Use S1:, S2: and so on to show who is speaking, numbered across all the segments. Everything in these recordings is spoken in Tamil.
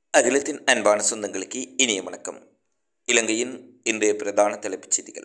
S1: அகிலத்தின் அன்பான சொந்தங்களுக்கு இனிய வணக்கம் இலங்கையின் இன்றைய பிரதான தலைப்புச் செய்திகள்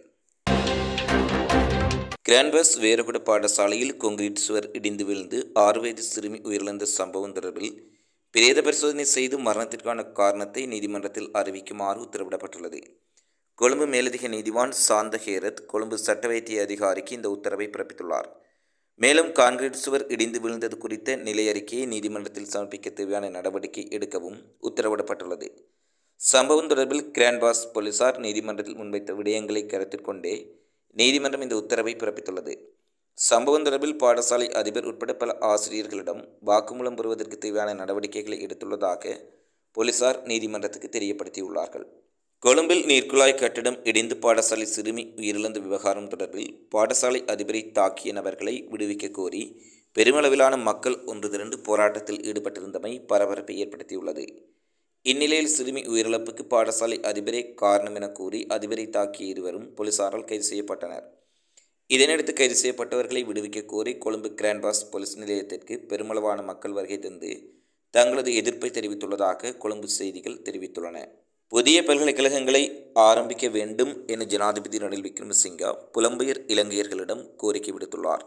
S1: கிரான்பஸ் வேறுபட பாடசாலையில் கொங்கிரீட் சுவர் இடிந்து விழுந்து ஆறு வயது சிறுமி உயிரிழந்த சம்பவம் தொடர்பில் பிரேத பரிசோதனை செய்து மரணத்திற்கான காரணத்தை நீதிமன்றத்தில் அறிவிக்குமாறு உத்தரவிடப்பட்டுள்ளது கொழும்பு மேலதிக நீதிவான் சாந்த ஹேரத் கொழும்பு சட்ட வைத்திய அதிகாரிக்கு இந்த உத்தரவை பிறப்பித்துள்ளார் மேலும் கான்கிரீட் சுவர் இடிந்து விழுந்தது குறித்த நிலை அறிக்கையை நீதிமன்றத்தில் சமர்ப்பிக்க தேவையான நடவடிக்கை எடுக்கவும் உத்தரவிடப்பட்டுள்ளது சம்பவம் தொடர்பில் கிராண்ட்பாஸ் போலீசார் நீதிமன்றத்தில் முன்வைத்த விடயங்களை கருத்தில் கொண்டே நீதிமன்றம் இந்த உத்தரவை பிறப்பித்துள்ளது சம்பவம் தொடர்பில் பாடசாலை அதிபர் உட்பட பல ஆசிரியர்களிடம் வாக்குமூலம் பெறுவதற்கு தேவையான நடவடிக்கைகளை எடுத்துள்ளதாக போலீசார் நீதிமன்றத்துக்கு தெரியப்படுத்தியுள்ளார்கள் கொழும்பில் நீர்க்குழாய் கட்டிடம் இடிந்து பாடசாலை சிறுமி உயிரிழந்த விவகாரம் தொடர்பில் பாடசாலை அதிபரை தாக்கிய நபர்களை விடுவிக்க கோரி பெருமளவிலான மக்கள் ஒன்று திரண்டு போராட்டத்தில் ஈடுபட்டிருந்தமை பரபரப்பை ஏற்படுத்தியுள்ளது இந்நிலையில் சிறுமி உயிரிழப்புக்கு பாடசாலை அதிபரே காரணம் என கூறி அதிபரை தாக்கிய இருவரும் போலீசாரால் கைது செய்யப்பட்டனர் இதனையடுத்து கைது செய்யப்பட்டவர்களை விடுவிக்க கோரி கொழும்பு கிராண்ட்பாஸ் போலீஸ் நிலையத்திற்கு பெருமளவான மக்கள் வருகை தந்து தங்களது எதிர்ப்பை தெரிவித்துள்ளதாக கொழும்பு செய்திகள் தெரிவித்துள்ளன புதிய பல்கலைக்கழகங்களை ஆரம்பிக்க வேண்டும் என ஜனாதிபதி ரணில் விக்ரமசிங்கா புலம்பெயர் இலங்கையர்களிடம் கோரிக்கை விடுத்துள்ளார்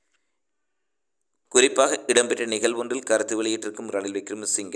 S1: குறிப்பாக இடம்பெற்ற நிகழ்வொன்றில் கருத்து வெளியிட்டிருக்கும் ரணில் விக்ரமசிங்க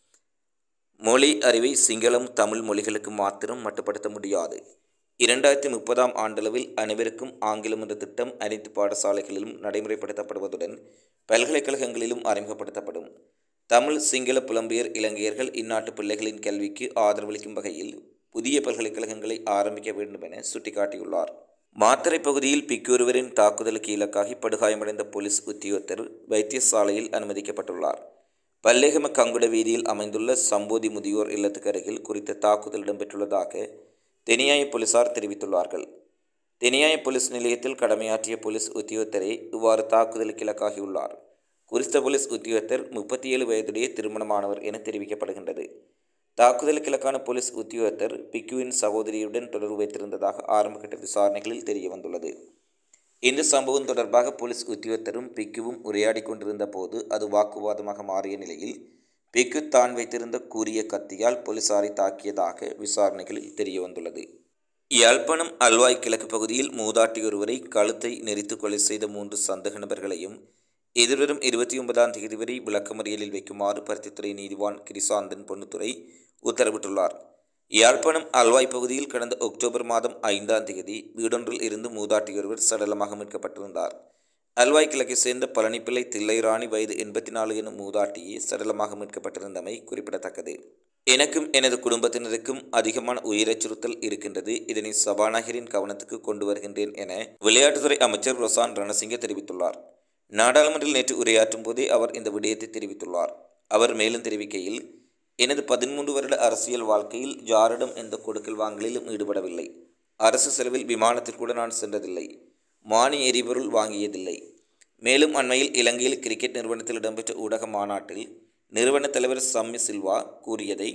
S1: மொழி அறிவை சிங்களம் தமிழ் மொழிகளுக்கு மாத்திரம் மட்டுப்படுத்த முடியாது இரண்டாயிரத்தி முப்பதாம் ஆண்டளவில் அனைவருக்கும் ஆங்கிலம் என்ற திட்டம் அனைத்து பாடசாலைகளிலும் நடைமுறைப்படுத்தப்படுவதுடன் பல்கலைக்கழகங்களிலும் அறிமுகப்படுத்தப்படும் தமிழ் சிங்கள புலம்பெயர் இலங்கையர்கள் இந்நாட்டு பிள்ளைகளின் கல்விக்கு ஆதரவளிக்கும் வகையில் புதிய பல்கலைக்கழகங்களை ஆரம்பிக்க வேண்டும் என சுட்டிக்காட்டியுள்ளார் மாத்தறை பகுதியில் பிக்கொருவரின் தாக்குதலுக்கு இலக்காகி படுகாயமடைந்த போலீஸ் உத்தியோகத்தர் வைத்தியசாலையில் அனுமதிக்கப்பட்டுள்ளார் பல்லேகம கங்குட வீதியில் அமைந்துள்ள சம்போதி முதியோர் இல்லத்துக்கு அருகில் குறித்த தாக்குதல் இடம்பெற்றுள்ளதாக தெனியாய போலீசார் தெரிவித்துள்ளார்கள் தெனியாய போலீஸ் நிலையத்தில் கடமையாற்றிய போலீஸ் உத்தியோகத்தரே இவ்வாறு தாக்குதலுக்கு இலக்காகியுள்ளார் குறித்த போலீஸ் உத்தியோகத்தர் முப்பத்தி ஏழு வயதுடைய திருமணமானவர் என தெரிவிக்கப்படுகின்றது தாக்குதலுக்கு இலக்கான போலீஸ் உத்தியோகத்தர் பிக்குவின் சகோதரியுடன் தொடர்பு வைத்திருந்ததாக ஆரம்பகட்ட விசாரணைகளில் தெரிய வந்துள்ளது இந்த சம்பவம் தொடர்பாக போலீஸ் உத்தியோகத்தரும் பிக்குவும் உரையாடி கொண்டிருந்த போது அது வாக்குவாதமாக மாறிய நிலையில் பிக்கு தான் வைத்திருந்த கூறிய கத்தியால் போலீசாரை தாக்கியதாக விசாரணைகளில் தெரிய வந்துள்ளது யாழ்ப்பாணம் அல்வாய் கிழக்கு பகுதியில் மூதாட்டி ஒருவரை கழுத்தை நெறித்து கொலை செய்த மூன்று சந்தக நபர்களையும் எதிர்வரும் இருபத்தி ஒன்பதாம் தேதி வரை விளக்கமறியலில் வைக்குமாறு பருத்தித்துறை நீதிவான் கிரிசாந்தன் பொன்னுத்துறை உத்தரவிட்டுள்ளார் யாழ்ப்பாணம் அல்வாய் பகுதியில் கடந்த அக்டோபர் மாதம் ஐந்தாம் தேதி வீடொன்றில் இருந்து மூதாட்டி ஒருவர் சடலமாக மீட்கப்பட்டிருந்தார் அல்வாய் கிழக்கை சேர்ந்த பழனிப்பிள்ளை தில்லைராணி வயது எண்பத்தி நாலு எனும் மூதாட்டியே சடலமாக மீட்கப்பட்டிருந்தமை குறிப்பிடத்தக்கது எனக்கும் எனது குடும்பத்தினருக்கும் அதிகமான உயிரச்சுறுத்தல் இருக்கின்றது இதனை சபாநாயகரின் கவனத்துக்கு கொண்டு வருகின்றேன் என விளையாட்டுத்துறை அமைச்சர் ரொசான் ரணசிங்க தெரிவித்துள்ளார் நாடாளுமன்றில் நேற்று உரையாற்றும் போதே அவர் இந்த விடயத்தை தெரிவித்துள்ளார் அவர் மேலும் தெரிவிக்கையில் எனது பதிமூன்று வருட அரசியல் வாழ்க்கையில் யாரிடம் எந்த கொடுக்கல் வாங்கலிலும் ஈடுபடவில்லை அரசு செலவில் விமானத்தில் கூட நான் சென்றதில்லை மானி எரிபொருள் வாங்கியதில்லை மேலும் அண்மையில் இலங்கையில் கிரிக்கெட் நிறுவனத்தில் இடம்பெற்ற ஊடக மாநாட்டில் நிறுவன தலைவர் சம்மி சில்வா கூறியதை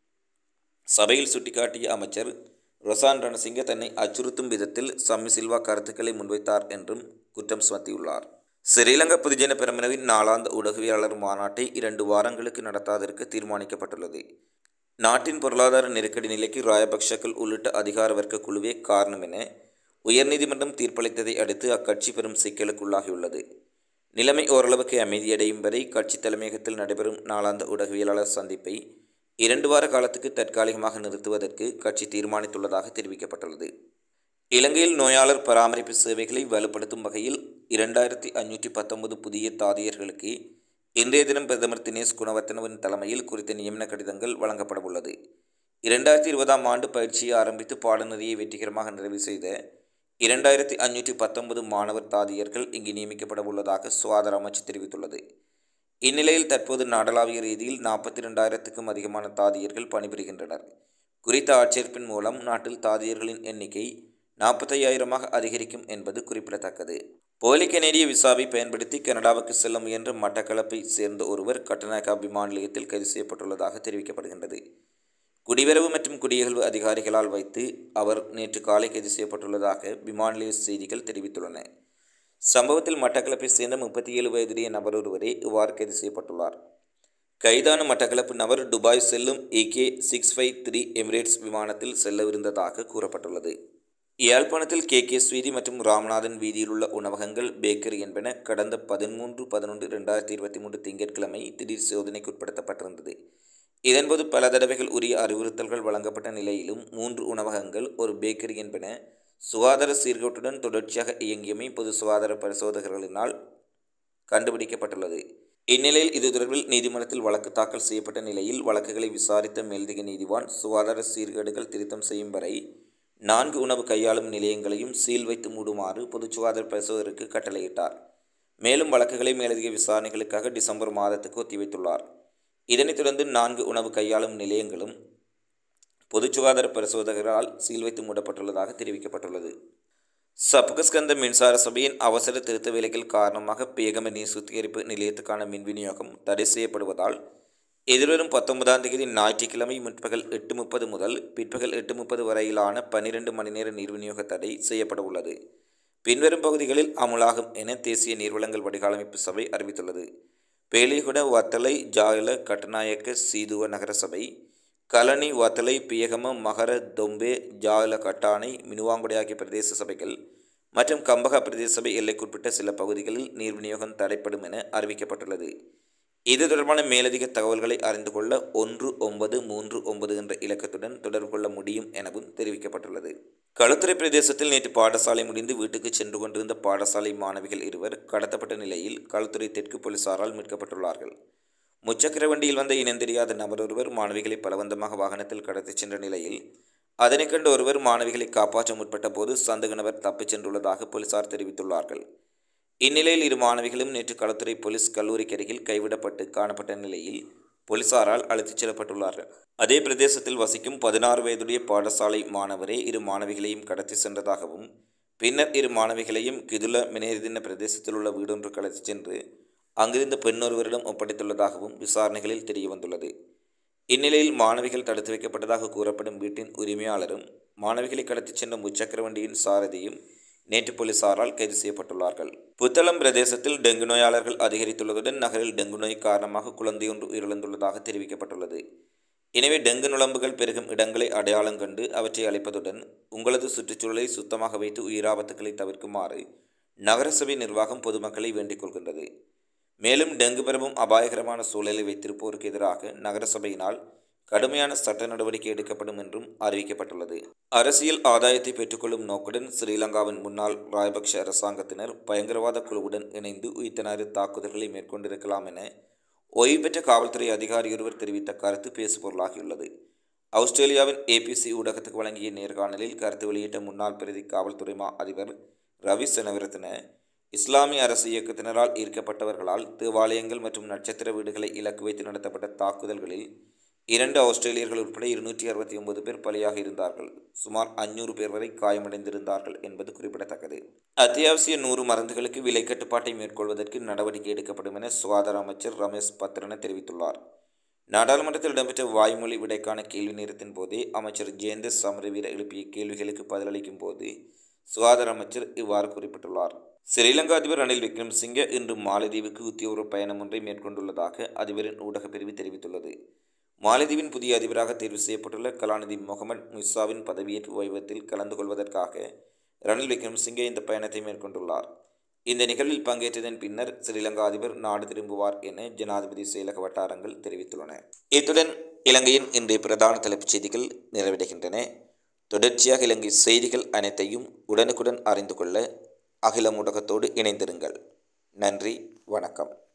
S1: சபையில் சுட்டிக்காட்டிய அமைச்சர் ரொசான் ரணசிங்க தன்னை அச்சுறுத்தும் விதத்தில் சம்மி சில்வா கருத்துக்களை முன்வைத்தார் என்றும் குற்றம் சுமத்தியுள்ளார் ஸ்ரீலங்கா பொதுஜன பெரமுனவின் நாளாந்த ஊடகவியலாளர் மாநாட்டை இரண்டு வாரங்களுக்கு நடத்தாதற்கு தீர்மானிக்கப்பட்டுள்ளது நாட்டின் பொருளாதார நெருக்கடி நிலைக்கு ராயபக்ஷக்கள் உள்ளிட்ட அதிகார வர்க்க குழுவே காரணம் என உயர்நீதிமன்றம் தீர்ப்பளித்ததை அடுத்து அக்கட்சி பெரும் சிக்கலுக்குள்ளாகியுள்ளது நிலைமை ஓரளவுக்கு அமைதியடையும் வரை கட்சி தலைமையகத்தில் நடைபெறும் நாளாந்த ஊடகவியலாளர் சந்திப்பை இரண்டு வார காலத்துக்கு தற்காலிகமாக நிறுத்துவதற்கு கட்சி தீர்மானித்துள்ளதாக தெரிவிக்கப்பட்டுள்ளது இலங்கையில் நோயாளர் பராமரிப்பு சேவைகளை வலுப்படுத்தும் வகையில் இரண்டாயிரத்தி ஐநூற்றி பத்தொன்பது புதிய தாதியர்களுக்கு இன்றைய தினம் பிரதமர் தினேஷ் குணவர்த்தனவின் தலைமையில் குறித்த நியமன கடிதங்கள் வழங்கப்பட உள்ளது இரண்டாயிரத்தி இருபதாம் ஆண்டு பயிற்சியை ஆரம்பித்து பாடநெறியை வெற்றிகரமாக நிறைவு செய்த இரண்டாயிரத்தி ஐநூற்றி பத்தொன்பது மாணவர் தாதியர்கள் இங்கு நியமிக்கப்பட உள்ளதாக சுகாதார அமைச்சு தெரிவித்துள்ளது இந்நிலையில் தற்போது நாடளாவிய ரீதியில் நாற்பத்தி ரெண்டாயிரத்துக்கும் அதிகமான தாதியர்கள் பணிபுரிகின்றனர் குறித்த ஆட்சேர்ப்பின் மூலம் நாட்டில் தாதியர்களின் எண்ணிக்கை நாற்பத்தையாயிரமாக அதிகரிக்கும் என்பது குறிப்பிடத்தக்கது போலி கனேடிய விசாவை பயன்படுத்தி கனடாவுக்கு செல்ல முயன்ற மட்டக்களப்பை சேர்ந்த ஒருவர் கட்டநாயக்கா விமான நிலையத்தில் கைது செய்யப்பட்டுள்ளதாக தெரிவிக்கப்படுகின்றது குடிவரவு மற்றும் குடியகழ்வு அதிகாரிகளால் வைத்து அவர் நேற்று காலை கைது செய்யப்பட்டுள்ளதாக விமான நிலைய செய்திகள் தெரிவித்துள்ளன சம்பவத்தில் மட்டக்களப்பை சேர்ந்த முப்பத்தி ஏழு வயதுடைய நபர் ஒருவரே இவ்வாறு கைது செய்யப்பட்டுள்ளார் கைதான மட்டக்களப்பு நபர் துபாய் செல்லும் AK six five three Emirates விமானத்தில் செல்லவிருந்ததாக கூறப்பட்டுள்ளது யாழ்ப்பாணத்தில் கே கே ஸ்வீதி மற்றும் ராமநாதன் வீதியில் உள்ள உணவகங்கள் பேக்கரி என்பன கடந்த பதிமூன்று பதினொன்று ரெண்டாயிரத்தி இருபத்தி மூன்று திங்கட்கிழமை திடீர் சோதனைக்கு உட்படுத்தப்பட்டிருந்தது இதன்போது பல தடவைகள் உரிய அறிவுறுத்தல்கள் வழங்கப்பட்ட நிலையிலும் மூன்று உணவகங்கள் ஒரு பேக்கரி என்பன சுகாதார சீர்கேட்டுடன் தொடர்ச்சியாக இயங்கியமை பொது சுகாதார பரிசோதகர்களினால் கண்டுபிடிக்கப்பட்டுள்ளது இந்நிலையில் இது தொடர்பில் நீதிமன்றத்தில் வழக்கு தாக்கல் செய்யப்பட்ட நிலையில் வழக்குகளை விசாரித்த மேலதிக நீதிவான் சுகாதார சீர்கேடுகள் திருத்தம் செய்யும் வரை நான்கு உணவு கையாளும் நிலையங்களையும் சீல் வைத்து மூடுமாறு பொது சுகாதார பரிசோதகருக்கு கட்டளையிட்டார் மேலும் வழக்குகளை மேலதிக விசாரணைகளுக்காக டிசம்பர் மாதத்துக்கு ஒத்திவைத்துள்ளார் இதனைத் தொடர்ந்து நான்கு உணவு கையாளும் நிலையங்களும் பொது சுகாதார பரிசோதகரால் சீல் வைத்து மூடப்பட்டுள்ளதாக தெரிவிக்கப்பட்டுள்ளது சப்கஸ்கந்த மின்சார சபையின் அவசர திருத்த வேலைகள் காரணமாக பேகம நீர் சுத்திகரிப்பு நிலையத்துக்கான மின் விநியோகம் தடை செய்யப்படுவதால் எதிர்வரும் பத்தொன்பதாம் தேதி ஞாயிற்றுக்கிழமை முற்பகல் எட்டு முப்பது முதல் பிற்பகல் எட்டு முப்பது வரையிலான பன்னிரண்டு மணி நேர நீர் விநியோக தடை செய்யப்பட உள்ளது பின்வரும் பகுதிகளில் அமுலாகும் என தேசிய நீர்வளங்கள் வடிகாலமைப்பு சபை அறிவித்துள்ளது பேலிகுட வத்தலை ஜாயல கட்டநாயக்க சீதுவ நகரசபை கலனி வத்தலை பியகம மகர தொம்பே ஜாயல கட்டானை மினுவாங்குடி ஆகிய பிரதேச சபைகள் மற்றும் கம்பகா பிரதேச சபை எல்லைக்குட்பட்ட சில பகுதிகளில் நீர் விநியோகம் தடைப்படும் என அறிவிக்கப்பட்டுள்ளது இது தொடர்பான மேலதிக தகவல்களை அறிந்து கொள்ள ஒன்று ஒன்பது மூன்று ஒன்பது என்ற இலக்கத்துடன் தொடர்பு கொள்ள முடியும் எனவும் தெரிவிக்கப்பட்டுள்ளது களுத்துறை பிரதேசத்தில் நேற்று பாடசாலை முடிந்து வீட்டுக்கு சென்று கொண்டிருந்த பாடசாலை மாணவிகள் இருவர் கடத்தப்பட்ட நிலையில் களுத்துறை தெற்கு போலீசாரால் மீட்கப்பட்டுள்ளார்கள் முச்சக்கர வண்டியில் வந்த இனந்தெரியாத நபர் ஒருவர் மாணவிகளை பலவந்தமாக வாகனத்தில் கடத்திச் சென்ற நிலையில் அதனைக் கண்டு ஒருவர் மாணவிகளை காப்பாற்ற முற்பட்ட போது சந்தக நபர் தப்பிச் சென்றுள்ளதாக போலீசார் தெரிவித்துள்ளார்கள் இந்நிலையில் இரு மாணவிகளும் நேற்று களத்துறை போலீஸ் கல்லூரிக்கு அருகில் கைவிடப்பட்டு காணப்பட்ட நிலையில் போலீசாரால் அழைத்துச் செல்லப்பட்டுள்ளார்கள் அதே பிரதேசத்தில் வசிக்கும் பதினாறு வயதுடைய பாடசாலை மாணவரே இரு மாணவிகளையும் கடத்தி சென்றதாகவும் பின்னர் இரு மாணவிகளையும் கிதுல மினேரிதின பிரதேசத்தில் உள்ள வீடொன்று கடத்திச் சென்று அங்கிருந்த பெண்ணொருவரிடம் ஒப்படைத்துள்ளதாகவும் விசாரணைகளில் தெரியவந்துள்ளது இந்நிலையில் மாணவிகள் தடுத்து வைக்கப்பட்டதாக கூறப்படும் வீட்டின் உரிமையாளரும் மாணவிகளை கடத்திச் சென்ற முச்சக்கர வண்டியின் சாரதியும் நேற்று போலீசாரால் கைது செய்யப்பட்டுள்ளார்கள் புத்தளம் பிரதேசத்தில் டெங்கு நோயாளர்கள் அதிகரித்துள்ளதுடன் நகரில் டெங்கு நோய் காரணமாக குழந்தையொன்று உயிரிழந்துள்ளதாக தெரிவிக்கப்பட்டுள்ளது எனவே டெங்கு நுழம்புகள் பெருகும் இடங்களை அடையாளம் கண்டு அவற்றை அழைப்பதுடன் உங்களது சுற்றுச்சூழலை சுத்தமாக வைத்து உயிராபத்துக்களை தவிர்க்குமாறு நகரசபை நிர்வாகம் பொதுமக்களை வேண்டிக் கொள்கின்றது மேலும் டெங்கு பரவும் அபாயகரமான சூழலை வைத்திருப்போருக்கு எதிராக நகரசபையினால் கடுமையான சட்ட நடவடிக்கை எடுக்கப்படும் என்றும் அறிவிக்கப்பட்டுள்ளது அரசியல் ஆதாயத்தை பெற்றுக்கொள்ளும் நோக்குடன் ஸ்ரீலங்காவின் முன்னாள் ராயபக்ஷ அரசாங்கத்தினர் பயங்கரவாத குழுவுடன் இணைந்து உயிர்த்தனாறு தாக்குதல்களை மேற்கொண்டிருக்கலாம் என ஓய்வு பெற்ற காவல்துறை அதிகாரியொருவர் தெரிவித்த கருத்து பேசுபொருளாகியுள்ளது ஆஸ்திரேலியாவின் ஏபிசி ஊடகத்துக்கு வழங்கிய நேர்காணலில் கருத்து வெளியிட்ட முன்னாள் பிரதி காவல்துறை மா அதிபர் ரவி செனவிரத்ன இஸ்லாமிய அரசு இயக்கத்தினரால் ஈர்க்கப்பட்டவர்களால் தேவாலயங்கள் மற்றும் நட்சத்திர வீடுகளை இலக்கு வைத்து நடத்தப்பட்ட தாக்குதல்களில் இரண்டு ஆஸ்திரேலியர்கள் உட்பட இருநூற்றி அறுபத்தி ஒன்பது பேர் பலியாக இருந்தார்கள் சுமார் அஞ்சூறு பேர் வரை காயமடைந்திருந்தார்கள் என்பது குறிப்பிடத்தக்கது அத்தியாவசிய நூறு மருந்துகளுக்கு விலை கட்டுப்பாட்டை மேற்கொள்வதற்கு நடவடிக்கை எடுக்கப்படும் என சுகாதார அமைச்சர் ரமேஷ் பத்ரன தெரிவித்துள்ளார் நாடாளுமன்றத்தில் இடம்பெற்ற வாய்மொழி விடைக்கான கேள்வி நேரத்தின் போதே அமைச்சர் ஜெயந்த சமரவீர எழுப்பிய கேள்விகளுக்கு பதிலளிக்கும் போது சுகாதார அமைச்சர் இவ்வாறு குறிப்பிட்டுள்ளார் ஸ்ரீலங்கா அதிபர் ரணில் விக்ரம்சிங்கே இன்று மாலத்தீவுக்கு உத்தியோக பயணம் ஒன்றை மேற்கொண்டுள்ளதாக அதிபரின் ஊடகப் பிரிவு தெரிவித்துள்ளது மாலத்தீவின் புதிய அதிபராக தேர்வு செய்யப்பட்டுள்ள கலாநிதி முகமது முசாவின் பதவியேற்பு வைபவத்தில் கலந்து கொள்வதற்காக ரணில் விக்ரம்சிங்கே இந்த பயணத்தை மேற்கொண்டுள்ளார் இந்த நிகழ்வில் பங்கேற்றதன் பின்னர் ஸ்ரீலங்கா அதிபர் நாடு திரும்புவார் என ஜனாதிபதி செயலக வட்டாரங்கள் தெரிவித்துள்ளன இத்துடன் இலங்கையின் இன்றைய பிரதான தலைப்புச் செய்திகள் நிறைவடைகின்றன தொடர்ச்சியாக இலங்கை செய்திகள் அனைத்தையும் உடனுக்குடன் அறிந்து கொள்ள அகில ஊடகத்தோடு இணைந்திருங்கள் நன்றி வணக்கம்